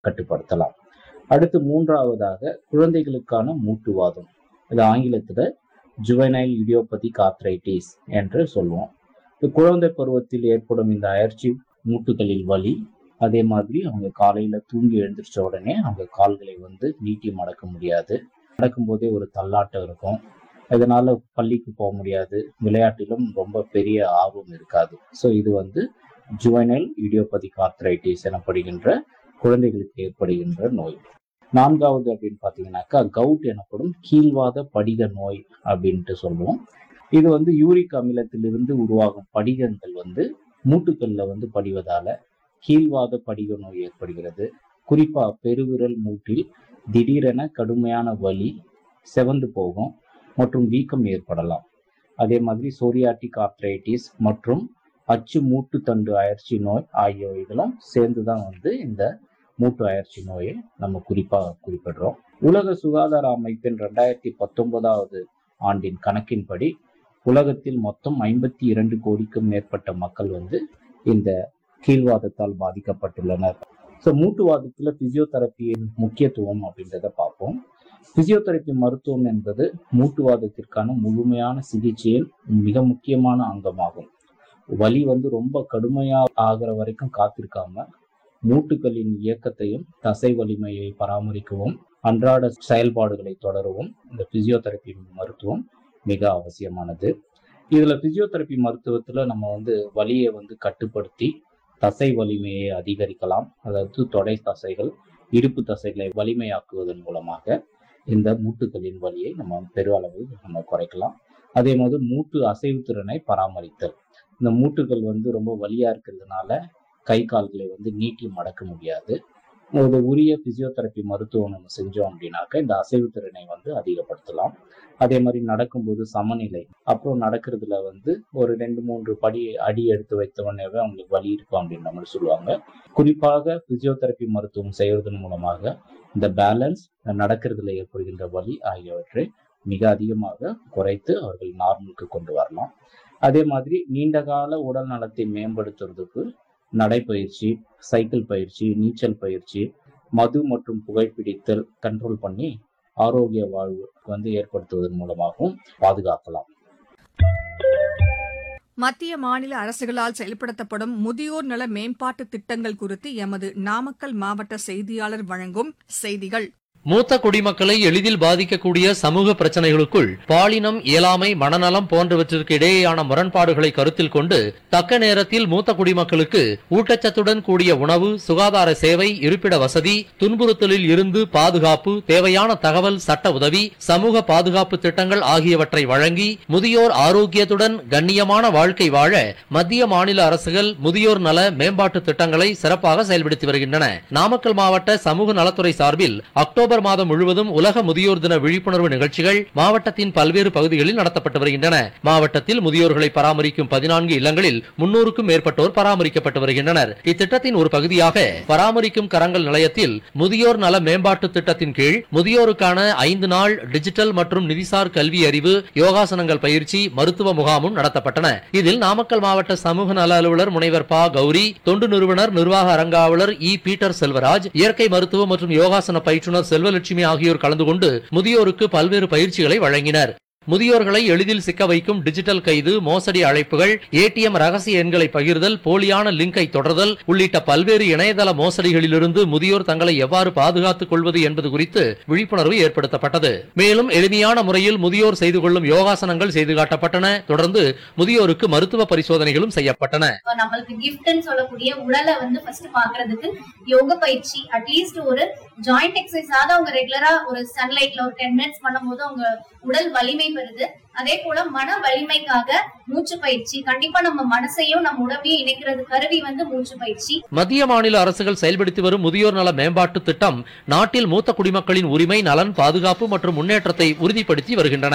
கட்டுப்படுத்தலாம் அடுத்து மூன்றாவதாக குழந்தைகளுக்கான மூட்டுவாதம் இது ஆங்கிலத்துல ஜுவனைல் இடியோபதிக் ஆர்த்ரைட்டிஸ் என்று சொல்லுவோம் இந்த குழந்தை பருவத்தில் ஏற்படும் இந்த அயற்சி மூட்டுகளில் வலி அதே மாதிரி அவங்க காலையில தூங்கி எழுந்திரிச்ச உடனே அவங்க கால்களை வந்து நீட்டி மடக்க முடியாது நடக்கும் போதே ஒரு தள்ளாட்டம் இருக்கும் இதனால பள்ளிக்கு போக முடியாது விளையாட்டிலும் ரொம்ப பெரிய ஆர்வம் இருக்காது ஸோ இது வந்து ஜுவனைல் இடியோபதிக் ஆர்த்ரைட்டிஸ் எனப்படுகின்ற குழந்தைகளுக்கு ஏற்படுகின்ற நோய் நான்காவது அப்படின்னு பார்த்தீங்கன்னாக்கா கவுட் எனப்படும் கீழ்வாத படிக நோய் அப்படின்ட்டு சொல்லுவோம் இது வந்து யூரிக் அமிலத்திலிருந்து உருவாகும் படிகங்கள் வந்து மூட்டுக்கல்ல வந்து படிவதால கீழ்வாத படிக நோய் ஏற்படுகிறது குறிப்பா பெருவிரல் மூட்டில் திடீரென கடுமையான வலி செவந்து போகும் மற்றும் வீக்கம் ஏற்படலாம் அதே மாதிரி சோரியாட்டிக் ஆர்த்ரைட்டிஸ் மற்றும் அச்சு மூட்டு தண்டு அயற்சி நோய் ஆகியவைகளும் சேர்ந்து தான் வந்து இந்த மூட்டு அயற்சி நோயை நம்ம குறிப்பாக குறிப்பிடுறோம் உலக சுகாதார அமைப்பின் ரெண்டாயிரத்தி பத்தொன்பதாவது ஆண்டின் கணக்கின்படி உலகத்தில் மொத்தம் ஐம்பத்தி இரண்டு கோடிக்கும் மேற்பட்ட மக்கள் வந்து இந்த கீழ்வாதத்தால் பாதிக்கப்பட்டுள்ளனர் ஸோ மூட்டுவாதத்துல பிசியோதெரப்பியின் முக்கியத்துவம் அப்படின்றத பார்ப்போம் பிசியோதெரப்பி மருத்துவம் என்பது மூட்டுவாதத்திற்கான முழுமையான சிகிச்சையின் மிக முக்கியமான அங்கமாகும் வலி வந்து ரொம்ப கடுமையா ஆகிற வரைக்கும் காத்திருக்காம மூட்டுகளின் இயக்கத்தையும் தசை வலிமையை பராமரிக்கவும் அன்றாட செயல்பாடுகளை தொடரவும் இந்த பிசியோதெரப்பி மருத்துவம் மிக அவசியமானது இதுல பிசியோதெரப்பி மருத்துவத்துல நம்ம வந்து வலியை வந்து கட்டுப்படுத்தி தசை வலிமையை அதிகரிக்கலாம் அதாவது தொடை தசைகள் இடுப்பு தசைகளை வலிமையாக்குவதன் மூலமாக இந்த மூட்டுகளின் வலியை நம்ம பெருளவு நம்ம குறைக்கலாம் அதே மாதிரி மூட்டு அசைவு திறனை பராமரித்தல் இந்த மூட்டுகள் வந்து ரொம்ப வலியா இருக்கிறதுனால கை கால்களை வந்து நீட்டி மடக்க முடியாது ஒரு உரிய பிசியோதெரப்பி மருத்துவம் நம்ம செஞ்சோம் அப்படின்னாக்க இந்த அசைவு திறனை வந்து அதிகப்படுத்தலாம் அதே மாதிரி நடக்கும்போது சமநிலை அப்புறம் நடக்கிறதுல வந்து ஒரு ரெண்டு மூன்று படி அடி எடுத்து வைத்த உடனேவே அவங்களுக்கு வலி இருக்கும் அப்படின்ற மாதிரி சொல்லுவாங்க குறிப்பாக பிசியோதெரப்பி மருத்துவம் செய்வதன் மூலமாக இந்த பேலன்ஸ் நடக்கிறதுல ஏற்படுகின்ற வலி ஆகியவற்றை மிக அதிகமாக குறைத்து அவர்கள் நார்மலுக்கு கொண்டு வரலாம் அதே மாதிரி நீண்ட கால உடல் நலத்தை மேம்படுத்துறதுக்கு நடைப்பயிற்சி சைக்கிள் பயிற்சி நீச்சல் பயிற்சி மது மற்றும் புகைப்பிடித்தல் கண்ட்ரோல் பண்ணி ஆரோக்கிய வாழ்வு வந்து ஏற்படுத்துவதன் மூலமாகவும் பாதுகாக்கலாம் மத்திய மாநில அரசுகளால் செயல்படுத்தப்படும் முதியோர் நல மேம்பாட்டு திட்டங்கள் குறித்து எமது நாமக்கல் மாவட்ட செய்தியாளர் வழங்கும் செய்திகள் மூத்த குடிமக்களை எளிதில் பாதிக்கக்கூடிய சமூக பிரச்சனைகளுக்குள் பாலினம் இயலாமை மனநலம் போன்றவற்றிற்கு இடையேயான முரண்பாடுகளை கருத்தில் கொண்டு தக்க நேரத்தில் மூத்த குடிமக்களுக்கு ஊட்டச்சத்துடன் கூடிய உணவு சுகாதார சேவை இருப்பிட வசதி துன்புறுத்தலில் இருந்து பாதுகாப்பு தேவையான தகவல் சட்ட உதவி சமூக பாதுகாப்பு திட்டங்கள் ஆகியவற்றை வழங்கி முதியோர் ஆரோக்கியத்துடன் கண்ணியமான வாழ்க்கை வாழ மத்திய மாநில அரசுகள் முதியோர் நல மேம்பாட்டு திட்டங்களை சிறப்பாக செயல்படுத்தி வருகின்றன நாமக்கல் மாவட்ட சமூக நலத்துறை சார்பில் அக்டோபர் மாதம் முழுவதும் உலக முதியோர் தின விழிப்புணர்வு நிகழ்ச்சிகள் மாவட்டத்தின் பல்வேறு பகுதிகளில் நடத்தப்பட்டு வருகின்றன மாவட்டத்தில் முதியோர்களை பராமரிக்கும் பதினான்கு இல்லங்களில் முன்னூறுக்கும் மேற்பட்டோர் பராமரிக்கப்பட்டு வருகின்றனர் இத்திட்டத்தின் ஒரு பகுதியாக பராமரிக்கும் கரங்கள் நிலையத்தில் முதியோர் நல மேம்பாட்டு திட்டத்தின் கீழ் முதியோருக்கான ஐந்து நாள் டிஜிட்டல் மற்றும் நிதிசார் கல்வி அறிவு யோகாசனங்கள் பயிற்சி மருத்துவ முகாமும் நடத்தப்பட்டன இதில் நாமக்கல் மாவட்ட சமூக நல அலுவலர் முனைவர் பா கௌரி தொண்டு நிறுவனர் நிர்வாக அரங்காவலர் இ பீட்டர் செல்வராஜ் இயற்கை மருத்துவ மற்றும் யோகாசன பயிற்றுனர் செல்வலட்சுமி ஆகியோர் கலந்து கொண்டு முதியோருக்கு பல்வேறு பயிற்சிகளை வழங்கினர் முதியோர்களை எளிதில் சிக்க வைக்கும் டிஜிட்டல் கைது மோசடி அழைப்புகள் ஏடிஎம் ரகசிய எண்களை பகிர்தல் போலியான லிங்கை தொடர்தல் உள்ளிட்ட பல்வேறு இணையதள மோசடிகளிலிருந்து முதியோர் தங்களை எவ்வாறு பாதுகாத்துக் கொள்வது என்பது குறித்து விழிப்புணர்வு ஏற்படுத்தப்பட்டது மேலும் எளிமையான முறையில் முதியோர் செய்து கொள்ளும் யோகாசனங்கள் செய்து காட்டப்பட்டன தொடர்ந்து முதியோருக்கு மருத்துவ பரிசோதனைகளும் செய்யப்பட்டன இப்ப நம்மளுக்கு கிஃப்ட்னு சொல்லக்கூடிய உடலை வந்து ஃபர்ஸ்ட் பாக்குறதுக்கு யோக பயிற்சி அட்லீஸ்ட் ஒரு ஜாயிண்ட் எக்ஸசைஸ் ஆக அவங்க ரெகுலரா ஒரு சன்லைட்ல ஒரு டென் மினிட்ஸ் பண்ணும்போது அவங்க உடல் வலிமை பெறுது அதே போல மன வலிமைக்காக மூச்சு பயிற்சி கண்டிப்பா நம்ம மனசையும் நம்ம உடம்பையும் இணைக்கிறது கருவி வந்து மூச்சு பயிற்சி மத்திய மாநில அரசுகள் செயல்படுத்தி வரும் முதியோர் நல மேம்பாட்டு திட்டம் நாட்டில் மூத்த குடிமக்களின் உரிமை நலன் பாதுகாப்பு மற்றும் முன்னேற்றத்தை உறுதிப்படுத்தி வருகின்றன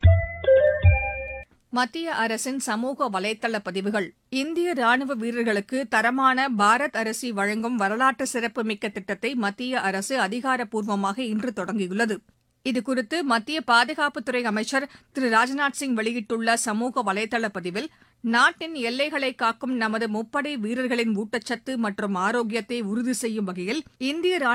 மத்திய அரசின் சமூக வலைத்தள பதிவுகள் இந்திய ராணுவ வீரர்களுக்கு தரமான பாரத் அரிசி வழங்கும் வரலாற்று சிறப்புமிக்க திட்டத்தை மத்திய அரசு அதிகாரப்பூர்வமாக இன்று தொடங்கியுள்ளது இதுகுறித்து மத்திய பாதுகாப்புத்துறை அமைச்சர் திரு ராஜ்நாத் சிங் வெளியிட்டுள்ள சமூக வலைதள பதிவில் நாட்டின் எல்லைகளை காக்கும் நமது முப்படை வீரர்களின் ஊட்டச்சத்து மற்றும் ஆரோக்கியத்தை உறுதி செய்யும் வகையில் இந்திய ராணுவ